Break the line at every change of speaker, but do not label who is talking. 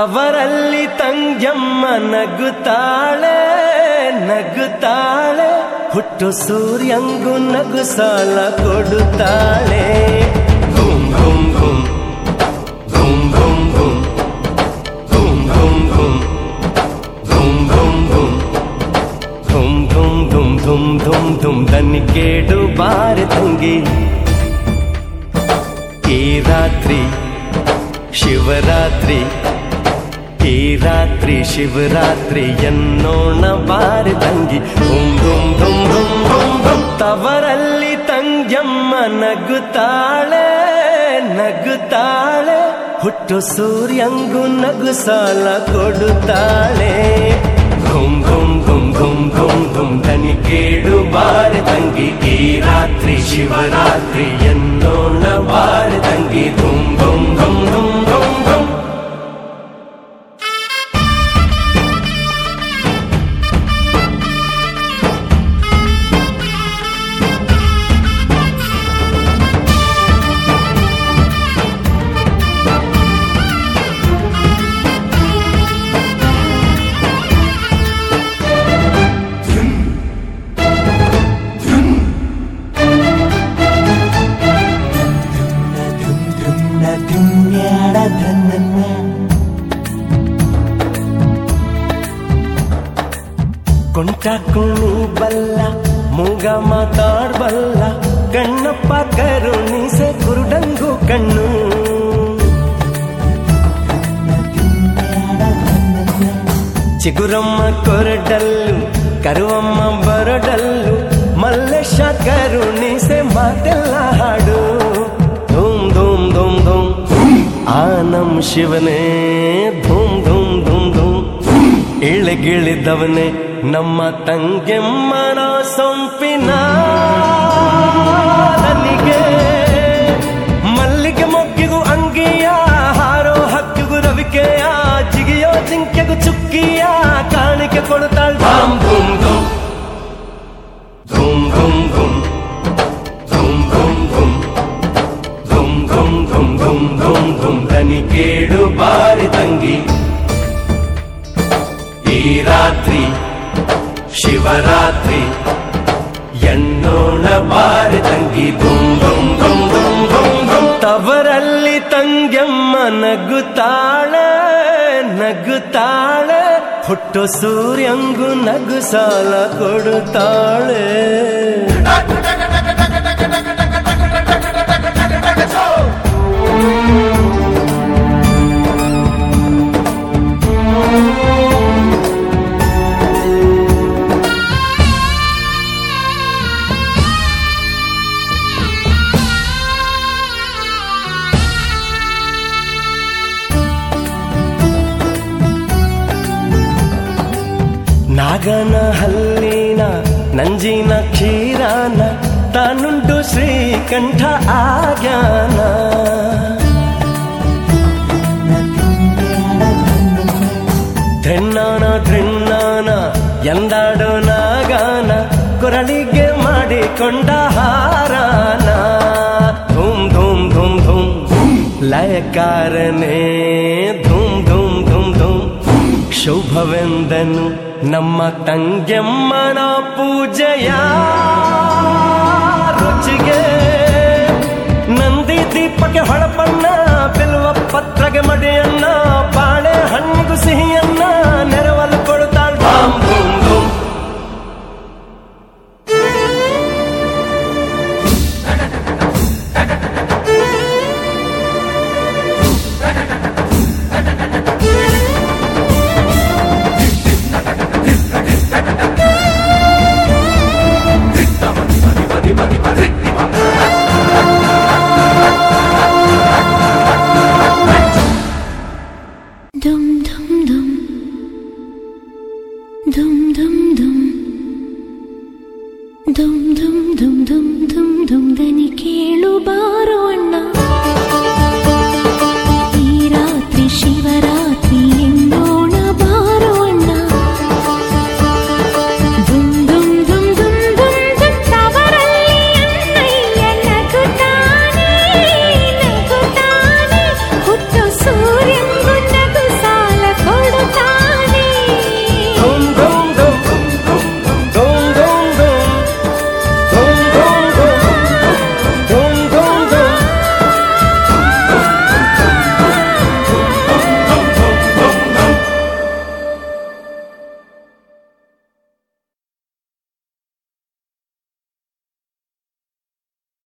ತವರಲ್ಲಿ ತಂಗ್ಯಮ್ಮ ನಗುತ್ತಾಳೆ ನಗುತ್ತಾಳೆ ಹುಟ್ಟು ಸೂರ್ಯಂಗು ನಗು ಸಾಲ ಕೊಡುತ್ತಾಳೆ ಘುಮ್ ಘುಮ್ ಘುಮ್ ಘುಮ್ ಘುಮ್ ಘುಮ್ ಘುಮ್ ಘುಮ್ ಘುಮ್ ಘುಮ್ ಘುಮ್ ಘುಮ್ ಧುಮ್ ಧುಮ್ ಧುಮ್ ಧುಮ್ ಧುಮ್ ಧುಮ್ ದನಿಗೇಡು ಬಾರಿ ತಂಗಿ ಈ ರಾತ್ರಿ ಶಿವರಾತ್ರಿ ಈ ರಾತ್ರಿ ಶಿವರಾತ್ರಿ ಎನ್ನೋಣ ಬಾರಿ ತಂಗಿ ಧುಮ್ ಧುಮ್ ಧುಮ್ ಧುಮ್ ಧುಮ್ ಧುಮ್ ತವರಲ್ಲಿ ತಂಗ್ಯಮ್ಮ ನಗುತ್ತಾಳೆ ನಗುತ್ತಾಳೆ ಹುಟ್ಟು ಸೂರ್ಯಂಗು ನಗು ಸಾಲ ಕೊಡುತ್ತಾಳೆ ಧುಮ್ ಧುಮ್ ಧುಮ್ ಧುಮ್ ಧುಮ್ ಧುಮ್ ದನಿ ಕೇಳು ಬಾರಿ ತಂಗಿ ಈ ರಾತ್ರಿ ಶಿವರಾತ್ರಿ ಎನ್ನೋಣ ಬಾರಿ ತಂಗಿ ಧುಮ್ ಧುಮ್ ಧುಮ್ ಧುಮ್ ಧುಮ್ ಧುಮ್ ಕೊಂಟ ಕುಣಿ ಬಲ್ಲ ಮೂಗ ಮಾತಾಡ್ಬಲ್ಲ ಕಣ್ಣಪ್ಪ ಕರುಣಿಸೆ ಕುರುಡಂಗು ಕಣ್ಣು ಚಿಗುರಮ್ಮ ಕೊರಡಲ್ಲು ಕರುವಮ್ಮ ಬರಡಲ್ಲು ಮಲ್ಲೇಶ ಕರುಣಿಸೆ ಮಾತೆಲ್ಲ ಹಾಡು ಧೂಮ್ ಧೂಮ್ ಧೂಮ್ ಧೂಮ್ ಆ ನಮ್ ಶಿವನೇ ಧೂಮ್ ಧೂಮ್ ಧೂಮ್ ಧೂಮ್ ಇಳಗಿಳಿದವನೇ ನಮ್ಮ ತಂಗೆಮ್ಮನ ಸೊಂಪಿನ ನನಗೆ ಮಲ್ಲಿಗೆ ಮೊಗ್ಗಿಗೂ ಅಂಗಿಯ ಹಾರೋ ಹಕ್ಕಿಗೂ ರವಿಕೆಯ ಜಿಗಿಯೋ ಜಿಂಕೆಗೂ ಚುಕ್ಕಿಯ ಕಾಣಿಕೆ ಕೊಡುತ್ತಾಳ್ ಧಾಮ್ ಧೂಮ್ ಧೂಮ್ ಧೂಮ್ ಧೂಮ್ ಧೂಮ್ ಧೂಮ್ ಧೂಮ್ ಧೂಮ್ ಧೂಮ್ ಧೂಮ್ ಧೂಮ್ ಧೂಮ್ ಧೂಮ್ ದನಿ ಕೇಳು ಬಾರಿ ತಂಗಿ ಈ ರಾತ್ರಿ ಶಿವರಾತ್ರಿ ಎನ್ನೋಣ ಬಾರಿ ತಂಗಿ ಧುಮ್ ಧುಮ್ ಧುಮ್ ಧುಮ್ ಧುಮ್ ಧುಮ್ ತವರಲ್ಲಿ ತಂಗ್ಯಮ್ಮ ನಗುತ್ತಾಳೆ ನಗುತ್ತಾಳೆ ಹುಟ್ಟು ಸೂರ್ಯಂಗು ನಗು ಸಾಲ ಕೊಡುತ್ತಾಳೆ ನಾಗನ ಹಲ್ಲಿನ ನಂಜಿನ ಕ್ಷೀರಾನ ತಾನುಂಟು ಶ್ರೀಕಂಠ ಆಗ್ಯಾನ ಧೃಣ್ಣಾನ ಧೃಣ್ಣಾನ ಎಂದಾಡೋ ನಾಗಾನ ಕೊರಳಿಗೆ ಮಾಡಿಕೊಂಡ ಹಾರಾನ ಧೂಮ್ ಧೂಮ್ ಧೂಮ್ ಧೂಮ್ ಲಯಕಾರನೇ ಧೂಮ್ ಧೂಮ್ ಧೂಮ್ ಧೂಮ್ ಶುಭವೆಂದನು ನಮ್ಮ ತಂಗೆಮ್ಮನ ಪೂಜೆಯ ರುಚಿಗೆ ನಂದಿ ದೀಪಕ್ಕೆ ಹೊಳಪನ್ನ ಬಿಲ್ವ ಪತ್ರಗೆ ಮಡಿಯನ್ನ ಬಾಳೆ ಹಣ್ಣಿಗೂ ಸಿಹಿಯನ್ನ ನೆರವಲು ಕೊಡುತ್ತಾಳ್ ಧಾಮ್ ಧೂಮ್ ಧೂಮ್
Dum dum dum. Dum dum dum. Dum dum dum dum dum dum ದನಿ ಕೇಳು ಬಾ